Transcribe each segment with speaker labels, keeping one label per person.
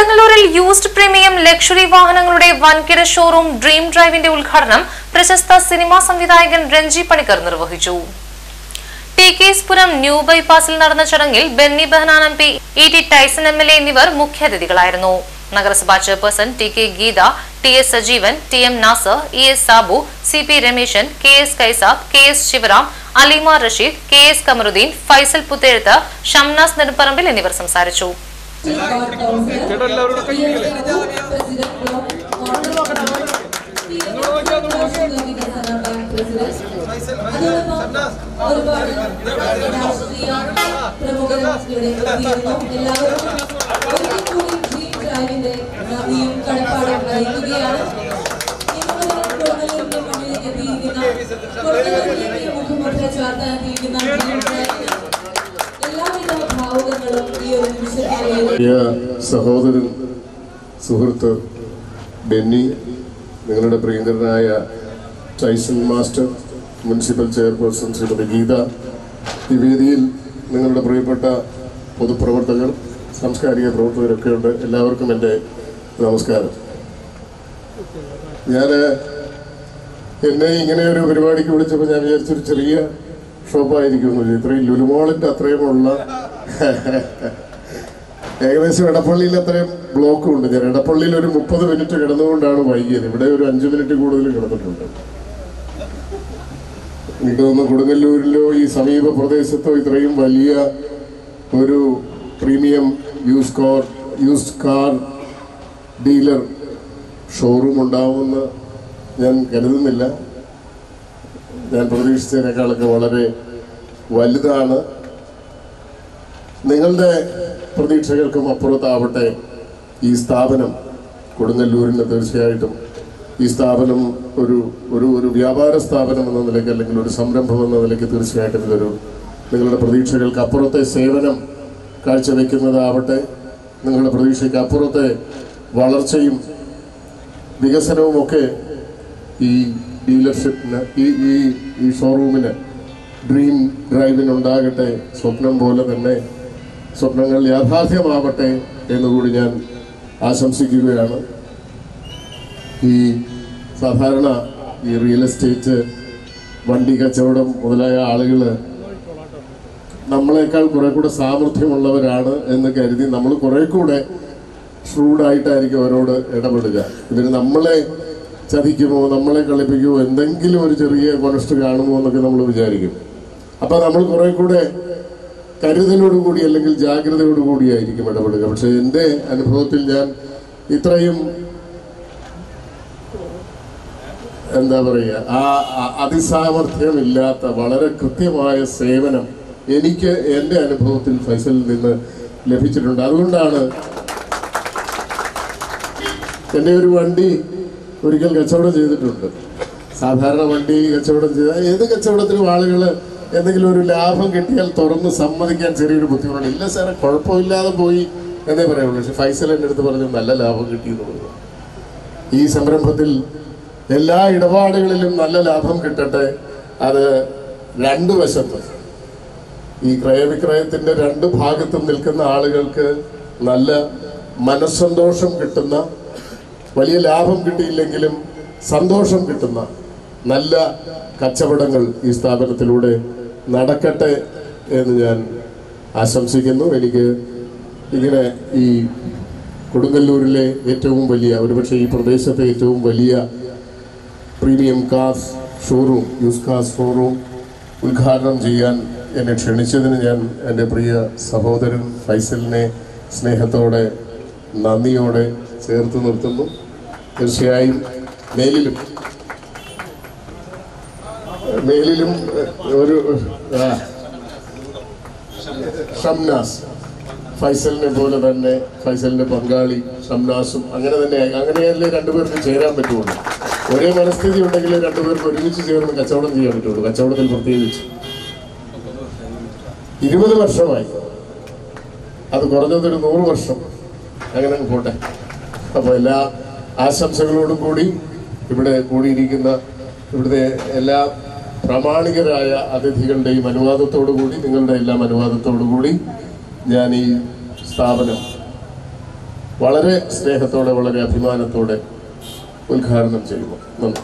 Speaker 1: കൊടുങ്ങല്ലൂരിൽ used premium luxury വാഹനങ്ങളുടെ വൻകിട ഷോറൂം ഡ്രീം ഡ്രൈവിന്റെ ഉദ്ഘാടനം പ്രശസ്ത സിനിമാ സംവിധായകൻ രഞ്ജി പണിക്കർ നിർവഹിച്ചു ടി കേസ്പുരം ന്യൂ ബൈപ്പാസിൽ നടന്ന ചടങ്ങിൽ Benny Behanan M P E T Tyson M L A എന്നിവർ മുഖ്യാതിഥികളായിരുന്നു നഗരസഭാ chairperson T K Geetha T S Sajeevan T M Nasar E S Sabu C P Rameshan K S Kaisab K S Sivaram Alima Rasheed K S Kamaruddin Faisal Puthezhuth Shamnas Nedupparambil എന്നിവർ സംസാരിച്ചു
Speaker 2: ഒരുപാട് രാഷ്ട്രീയ പ്രമുഖരുടെ എത്തിയിരുന്നു എല്ലാവർക്കും ഒരിക്കൽ കൂടി ഡ്രീം ഡ്രൈവിന്റെ നന്ദിയും കടപ്പാടും അറിയിക്കുകയാണ് കൊടുങ്ങല്ലൂരിന്റെ മണ്ണിലേക്ക് എത്തിയിരിക്കുന്ന കൊടുങ്ങല്ലൂരിലേക്ക് മുഖമുദ്ര ചാർത്താൻ എത്തിയിരിക്കുന്ന ഡ്രീം ഡ്രൈവിന് എല്ലാവിധ ഭാവുകങ്ങളും ഈ ഒരു നിമിഷത്തിൽ
Speaker 3: പ്രിയ സഹോദരൻ സുഹൃത്ത് ബെന്നി നിങ്ങളുടെ പ്രിയങ്കരനായ Tyson master municipal chairperson Shrimati Geetha ഈ വേദിയിൽ നിങ്ങളുടെ പ്രിയപ്പെട്ട പൊതുപ്രവർത്തകർ സാംസ്കാരിക പ്രവർത്തകരൊക്കെ ഉണ്ട് എല്ലാവർക്കും എൻ്റെ നമസ്കാരം ഞാൻ എന്നെ ഇങ്ങനെ ഒരു പരിപാടിക്ക് വിളിച്ചപ്പോൾ ഞാൻ വിചാരിച്ചൊരു ചെറിയ ഷോപ്പായിരിക്കും ഇത്രയും ലുലുമോളിൻ്റെ അത്രയുമുള്ള ഏകദേശം എടപ്പള്ളിയിൽ അത്രയും ബ്ലോക്കും ഉണ്ട് ഞാൻ എടപ്പള്ളിയിൽ ഒരു മുപ്പത് മിനിറ്റ് കിടന്നുകൊണ്ടാണ് വൈകിയത് ഇവിടെ ഒരു അഞ്ച് മിനിറ്റ് കൂടുതൽ കിടന്നിട്ടുണ്ട് എനിക്ക് തോന്നുന്നു കൊടുങ്ങല്ലൂരിലോ ഈ സമീപ പ്രദേശത്തോ ഇത്രയും വലിയ ഒരു premium use car used car dealer showroom ഉണ്ടാവുമെന്ന് ഞാൻ കരുതുന്നില്ല ഞാൻ പ്രതീക്ഷിച്ചതിനേക്കാളൊക്കെ വളരെ വലുതാണ് നിങ്ങളുടെ പ്രതീക്ഷകൾക്കും അപ്പുറത്താവട്ടെ ഈ സ്ഥാപനം കൊടുങ്ങല്ലൂരിന് തീർച്ചയായിട്ടും ഈ സ്ഥാപനം ഒരു ഒരു ഒരു വ്യാപാര സ്ഥാപനം എന്ന നിലയ്ക്ക് അല്ലെങ്കിൽ ഒരു സംരംഭം എന്ന നിലയ്ക്ക് തീർച്ചയായിട്ടും ഇതൊരു നിങ്ങളുടെ പ്രതീക്ഷകൾക്ക് അപ്പുറത്തെ സേവനം കാഴ്ചവെക്കുന്നതാവട്ടെ നിങ്ങളുടെ പ്രതീക്ഷയ്ക്ക് അപ്പുറത്തെ വളർച്ചയും വികസനവുമൊക്കെ ഈ ഡീലർഷിപ്പിന് ഈ ഈ ഈ ഷോറൂമിന് ഡ്രീം ഡ്രൈവിനുണ്ടാകട്ടെ സ്വപ്നം പോലെ തന്നെ സ്വപ്നങ്ങൾ യാഥാർത്ഥ്യമാവട്ടെ എന്നുകൂടി ഞാൻ ആശംസിക്കുകയാണ് ഈ സാധാരണ ഈ റിയൽ എസ്റ്റേറ്റ് വണ്ടി കച്ചവടം മുതലായ ആളുകൾ നമ്മളെക്കാൾ കുറെ കൂടെ സാമർഥ്യമുള്ളവരാണ് എന്ന് കരുതി നമ്മൾ കുറെ കൂടെ ഷ്രൂഡായിട്ടായിരിക്കും അവരോട് ഇടപെടുക ഇതിന് നമ്മളെ ചതിക്കുമോ നമ്മളെ കളിപ്പിക്കുമോ എന്തെങ്കിലും ഒരു ചെറിയ കൊനസ്റ്റ് കാണുമോ എന്നൊക്കെ നമ്മൾ വിചാരിക്കും അപ്പൊ നമ്മൾ കുറെ കൂടെ കരുതലോടുകൂടി അല്ലെങ്കിൽ ജാഗ്രതയോടുകൂടിയായിരിക്കും ഇടപെടുക പക്ഷെ എൻ്റെ അനുഭവത്തിൽ ഞാൻ ഇത്രയും എന്താ പറയുക ആ ആ- അതിസാമർഥ്യമില്ലാത്ത വളരെ കൃത്യമായ സേവനം എനിക്ക് എൻ്റെ അനുഭവത്തിൽ ഫൈസലിൽ നിന്ന് ലഭിച്ചിട്ടുണ്ട് അതുകൊണ്ടാണ് എൻ്റെ ഒരു വണ്ടി ഒരിക്കൽ കച്ചവടം ചെയ്തിട്ടുണ്ട് സാധാരണ വണ്ടി കച്ചവടം ചെയ്ത ഏത് കച്ചവടത്തിലും ആളുകൾ എന്തെങ്കിലും ഒരു ലാഭം കിട്ടിയാൽ തുറന്ന് സമ്മതിക്കാൻ ചെറിയൊരു ബുദ്ധിമുട്ടുണ്ട് ഇല്ല സാറേ കുഴപ്പമില്ലാതെ പോയി എന്നേ പറയുള്ളൂ പക്ഷെ ഫൈസൽ എൻ്റെ അടുത്ത് പറഞ്ഞു നല്ല ലാഭം കിട്ടി എന്ന് പറഞ്ഞു ഈ സംരംഭത്തിൽ എല്ലാ ഇടപാടുകളിലും നല്ല ലാഭം കിട്ടട്ടെ അത് രണ്ടു വശത്തും ഈ ക്രയവിക്രയത്തിന്റെ രണ്ട് ഭാഗത്തും നിൽക്കുന്ന ആളുകൾക്ക് നല്ല മനസ്സന്തോഷം കിട്ടുന്ന വലിയ ലാഭം കിട്ടിയില്ലെങ്കിലും സന്തോഷം കിട്ടുന്ന നല്ല കച്ചവടങ്ങൾ ഈ സ്ഥാപനത്തിലൂടെ നടക്കട്ടെ എന്ന് ഞാൻ ആശംസിക്കുന്നു എനിക്ക് ഇങ്ങനെ ഈ കൊടുങ്ങല്ലൂരിലെ ഏറ്റവും വലിയ ഒരുപക്ഷെ ഈ പ്രദേശത്തെ ഏറ്റവും വലിയ premium cars showroom use cars showroom ഉദ്ഘാടനം ചെയ്യാൻ എന്നെ ക്ഷണിച്ചതിന് ഞാൻ എൻ്റെ പ്രിയ സഹോദരൻ ഫൈസലിനെ സ്നേഹത്തോടെ നന്ദിയോടെ ചേർത്ത് നിർത്തുന്നു തീർച്ചയായും മേലിലും മേലിലും ഏഹ്, ഒരു ആ, ഷംനാസ് ഫൈസലിനെ പോലെ തന്നെ ഫൈസലിന്റെ പങ്കാളി ഷംനാസും അങ്ങനെ തന്നെ അങ്ങനെയല്ലേ രണ്ടുപേർക്ക് ചേരാൻ പറ്റുള്ളൂ ഒരേ മനസ്ഥിതി ഉണ്ടെങ്കിൽ രണ്ടുപേർക്ക് ഒരുമിച്ച് ചേർന്ന് കച്ചവടം ചെയ്യാൻ പറ്റുള്ളൂ കച്ചവടത്തിൽ പ്രത്യേകിച്ച് ഇരുപത് വർഷമായി അത് കുറഞ്ഞതൊരു നൂറ് വർഷം അങ്ങനെ അങ്ങ് പോട്ടെ അപ്പോൾ എല്ലാ ആശംസകളോടും കൂടി ഇവിടെ കൂടിയിരിക്കുന്ന ഇവിടുത്തെ എല്ലാ പ്രാമാണികരായ അതിഥികളുടെയും അനുവാദത്തോടു കൂടി നിങ്ങളുടെ എല്ലാം അനുവാദത്തോടു കൂടി ഞാൻ ഈ സ്ഥാപനം വളരെ സ്നേഹത്തോടെ വളരെ അഭിമാനത്തോടെ ഉദ്ഘാടനം ചെയ്യുന്നു നന്ദി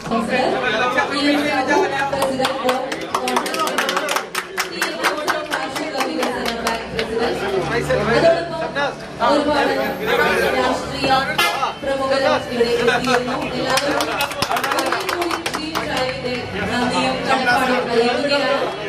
Speaker 2: ഒരുപാട് രാഷ്ട്രീയ പ്രമുഖരും ഇവിടെ എത്തിയിരുന്നു എല്ലാവരും ഒരിക്കൽ കൂടി ഈ ഡ്രൈവിന്റെ നന്ദിയും കടപ്പാടും അറിയിക്കുകയാണ്